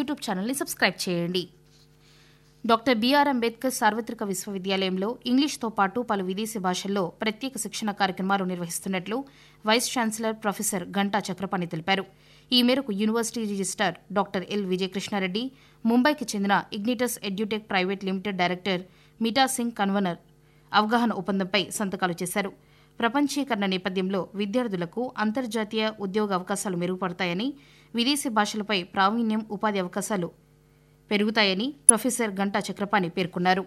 YouTube ఛానల్ని subscribe చేయండి doctor BR Ambedkar సార్వత్రిక విశ్వవిద్యాలయంలో ఇంగ్లీష్తో పాటు పలు విదేశీ భాషల్లో ప్రత్యేక శిక్షణ కార్యక్రమాలు నిర్వహిస్తున్నట్లు vice chancellor professor Ganta Chakrapani తెలిపారు ఈ మేరకు university registrar doctor L Vijayakrishna Reddy ముంబైకి చెందిన Ignitus edutech private limited director Mita Singh convener అవగాహన ఒప్పందంపై సంతకాలు చేశారు ప్రపంచీకరణ నేపథ్యంలో విద్యార్థులకు అంతర్జాతీయ ఉద్యోగ అవకాశాలు మెరుగుపడతాయని విదేశీ భాషలపై ప్రావీణ్యం ఉపాధి అవకాశాలు పెరుగుతాయని ప్రొఫెసర్ గంటా చక్రపాణి పేర్కొన్నారు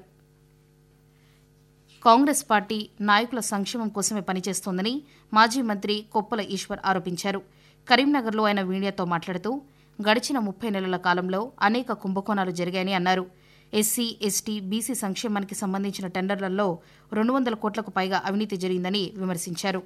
కాంగ్రెస్ పార్టీ నాయకుల సంక్షేమం కోసమే పనిచేస్తోందని మాజీ మంత్రి కొప్పల ఈశ్వర్ ఆరోపించారు కరీంనగర్లో ఆయన మీడియాతో మాట్లాడుతూ గడిచిన ముప్పై నెలల కాలంలో అనేక కుంభకోణాలు జరిగాయని అన్నారు ఎస్సీ ఎస్టీ బీసీ సంక్షేమానికి సంబంధించిన టెండర్లలో రెండు వందల కోట్లకు పైగా అవినీతి జరిగిందని విమర్శించారు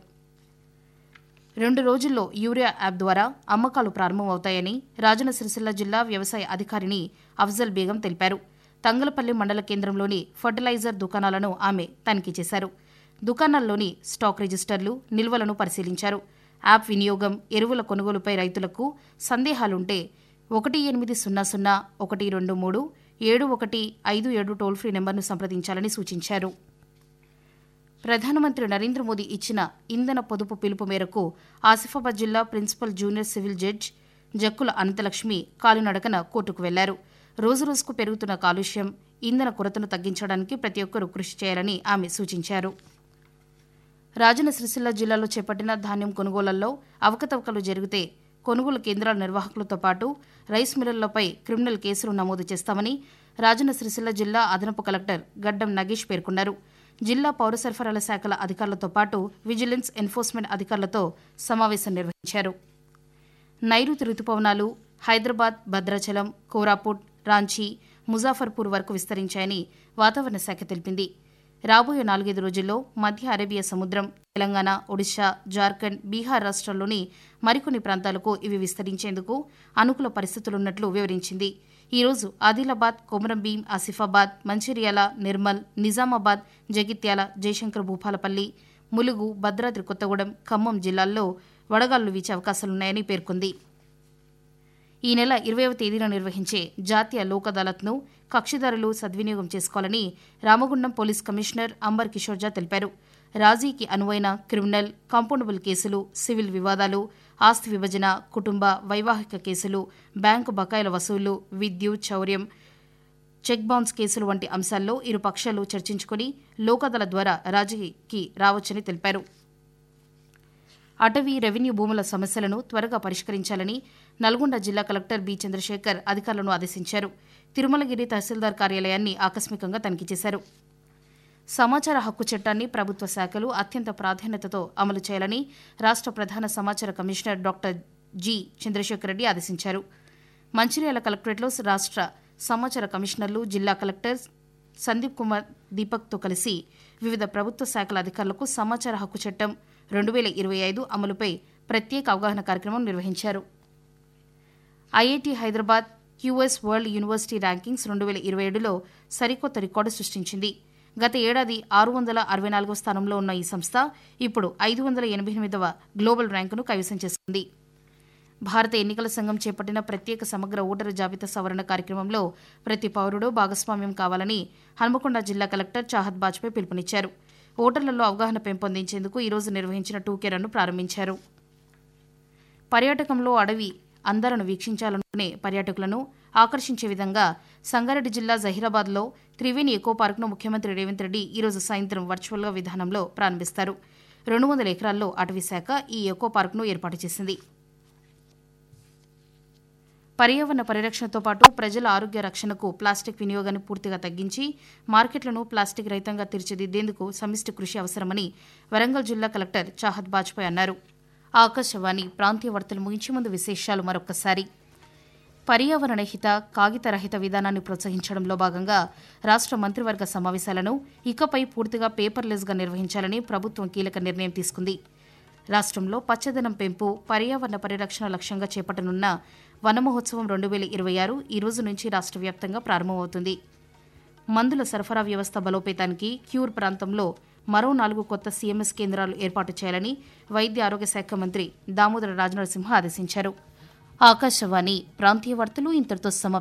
రెండు రోజుల్లో యూరియా యాప్ ద్వారా అమ్మకాలు ప్రారంభమవుతాయని రాజన్న సిరిసిల్ల జిల్లా వ్యవసాయ అధికారిని అఫ్జల్ బేగం తెలిపారు తంగలపల్లి మండల కేంద్రంలోని ఫర్టిలైజర్ దుకాణాలను ఆమె తనిఖీ చేశారు దుకాణాల్లోని స్టాక్ రిజిస్టర్లు నిల్వలను పరిశీలించారు యాప్ వినియోగం ఎరువుల కొనుగోలుపై రైతులకు సందేహాలుంటే ఒకటి ఎనిమిది సున్నా సున్నా ఒకటి రెండు మూడు ఏడు ఒకటి ఐదు ఏడు టోల్ ఫ్రీ నెంబర్ను సంప్రదించాలని సూచించారు ప్రధానమంత్రి నరేంద్ర మోదీ ఇచ్చిన ఇంధన పొదుపు పిలుపు మేరకు ఆసిఫాబాద్ జిల్లా principal junior civil judge Jakkula Anantalakshmi కాలినడకన కోర్టుకు వెళ్లారు రోజురోజుకు పెరుగుతున్న కాలుష్యం ఇంధన కొరతను తగ్గించడానికి ప్రతి ఒక్కరూ కృషి చేయాలని ఆమె సూచించారు రాజన్న సిరిసిల్ల జిల్లాలో చేపట్టిన ధాన్యం కొనుగోళ్లలో అవకతవకలు జరిగితే కొనుగోలు కేంద్రాల నిర్వాహకులతో పాటు రైస్ మిల్లర్లపై క్రిమినల్ కేసులు నమోదు చేస్తామని రాజన్న సిరిసిల్ల జిల్లా అదనపు కలెక్టర్ గడ్డం నగేష్ పేర్కొన్నారు జిల్లా పౌర సరఫరాల శాఖల అధికారులతో పాటు విజిలెన్స్ ఎన్ఫోర్స్మెంట్ అధికారులతో సమావేశం నిర్వహించారు నైరుతి రుతుపవనాలు హైదరాబాద్ భద్రాచలం కోరాపుట్ రాంచీ ముజాఫర్పూర్ వరకు విస్తరించాయని వాతావరణ శాఖ తెలిపింది రాబోయే నాలుగైదు రోజుల్లో మధ్య అరేబియా సముద్రం తెలంగాణ ఒడిశా జార్ఖండ్ బీహార్ రాష్ట్రాల్లోని మరికొన్ని ప్రాంతాలకు ఇవి విస్తరించేందుకు అనుకూల పరిస్థితులున్నట్లు వివరించింది ఈ రోజు ఆదిలాబాద్ కొమరంభీం ఆసిఫాబాద్ మంచిర్యాల నిర్మల్ నిజామాబాద్ జగిత్యాల జయశంకర్ భూపాలపల్లి ములుగు భద్రాద్రి కొత్తగూడెం ఖమ్మం జిల్లాల్లో వడగాళ్లు వీచే అవకాశాలున్నాయని పేర్కొంది ఈ నెల ఇరవైవ తేదీన నిర్వహించే జాతీయ లోక్ అదాలత్ను కక్షిదారులు సద్వినియోగం చేసుకోవాలని రామగుండం పోలీస్ కమిషనర్ అంబర్ కిషోర్జా తెలిపారు రాజీకి అనువైన క్రిమినల్ కాంపౌండబుల్ కేసులు సివిల్ వివాదాలు ఆస్తి విభజన కుటుంబ వైవాహిక కేసులు బ్యాంకు బకాయిల వసూలు విద్యుత్ చౌర్యం చెక్ బౌన్స్ కేసులు వంటి అంశాల్లో ఇరు పక్షాలు చర్చించుకుని లోక్ అదాలత్ ద్వారా రాజీకి రావచ్చని తెలిపారు అటవీ రెవెన్యూ భూముల సమస్యలను త్వరగా పరిష్కరించాలని నల్గొండ జిల్లా కలెక్టర్ బి చంద్రశేఖర్ అధికారులను ఆదేశించారు తిరుమలగిరి తహసీల్దార్ కార్యాలయాన్ని ఆకస్మికంగా తనిఖీ చేశారు సమాచార హక్కు చట్టాన్ని ప్రభుత్వ శాఖలు అత్యంత ప్రాధాన్యతతో అమలు చేయాలని రాష్ట్ర ప్రధాన సమాచార commissioner doctor G Chandrasekhar Reddy ఆదేశించారు మంచిర్యాల కలెక్టరేట్లో రాష్ట్ర సమాచార కమిషనర్లు జిల్లా కలెక్టర్ సందీప్ కుమార్ దీపక్తో కలిసి వివిధ ప్రభుత్వ శాఖల అధికారులకు సమాచార హక్కు చట్టం రెండు వేల ఇరవై ఐదు అమలుపై ప్రత్యేక అవగాహన కార్యక్రమం నిర్వహించారు IIT Hyderabad QS world university rankings రెండు వేల ఇరవై ఏడులో సరికొత్త రికార్డు సృష్టించింది గత ఏడాది ఆరు వందల అరవై నాలుగవ స్థానంలో ఉన్న ఈ సంస్థ ఇప్పుడు ఐదు వందల ఎనభై ఎనిమిదవ గ్లోబల్ ర్యాంకును కైవసం చేసుకుంది భారత ఎన్నికల సంఘం చేపట్టిన ప్రత్యేక సమగ్ర ఓటరు జాబితా సవరణ కార్యక్రమంలో ప్రతి పౌరుడు భాగస్వామ్యం కావాలని హన్మకొండ జిల్లా కలెక్టర్ చాహద్ బాజ్పేయి పిలుపునిచ్చారు ఓటర్లలో అవగాహన పెంపొందించేందుకు ఈరోజు నిర్వహించిన టూకెరను ప్రారంభించారు పర్యాటకంలో అడవి అందాలను వీక్షించాలనుకునే పర్యాటకులను ఆకర్షించే విధంగా సంగారెడ్డి జిల్లా జహీరాబాద్లో త్రివేణి ఎకో పార్క్ను ముఖ్యమంత్రి రేవంత్ రెడ్డి ఈరోజు సాయంత్రం వర్చువల్గా విధానంలో ప్రారంభిస్తారు రెండు వందల ఎకరాల్లో అటవీ శాఖ ఈ ఎకో పార్క్ను ఏర్పాటు చేసింది పర్యావరణ పరిరక్షణతో పాటు ప్రజల ఆరోగ్య రక్షణకు ప్లాస్టిక్ వినియోగాన్ని పూర్తిగా తగ్గించి మార్కెట్లను ప్లాస్టిక్ రహితంగా తీర్చిదిద్దేందుకు సమిష్టి కృషి అవసరమని వరంగల్ జిల్లా కలెక్టర్ చాహద్ బాజ్పాయ్ అన్నారు ఆకాశవాణి ప్రాంతీయ వార్తలు ముగించే ముందు విశేషాలు మరొకసారి పర్యావరణ హిత కాగిత రహిత విధానాన్ని ప్రోత్సహించడంలో భాగంగా రాష్ట్ర మంత్రివర్గ సమావేశాలను ఇకపై పూర్తిగా పేపర్లెస్గా నిర్వహించాలని ప్రభుత్వం కీలక నిర్ణయం తీసుకుంది రాష్ట్రంలో పచ్చదనం పెంపు పర్యావరణ పరిరక్షణ లక్ష్యంగా చేపట్టనున్న వన మహోత్సవం రెండు వేల ఇరవై ఆరు ఈ రోజు నుంచి రాష్ట్ర వ్యాప్తంగా ప్రారంభమవుతుంది మందుల సరఫరా వ్యవస్థ బలోపేతానికి క్యూర్ ప్రాంతంలో మరో నాలుగు కొత్త సీఎంఎస్ కేంద్రాలు ఏర్పాటు చేయాలని వైద్య ఆరోగ్య శాఖ మంత్రి దామోదర రాజనరసింహ ఆదేశించారు ఆకాశవాణి ప్రాంతీయ వార్తలు ఇంతటితో సమాప్తం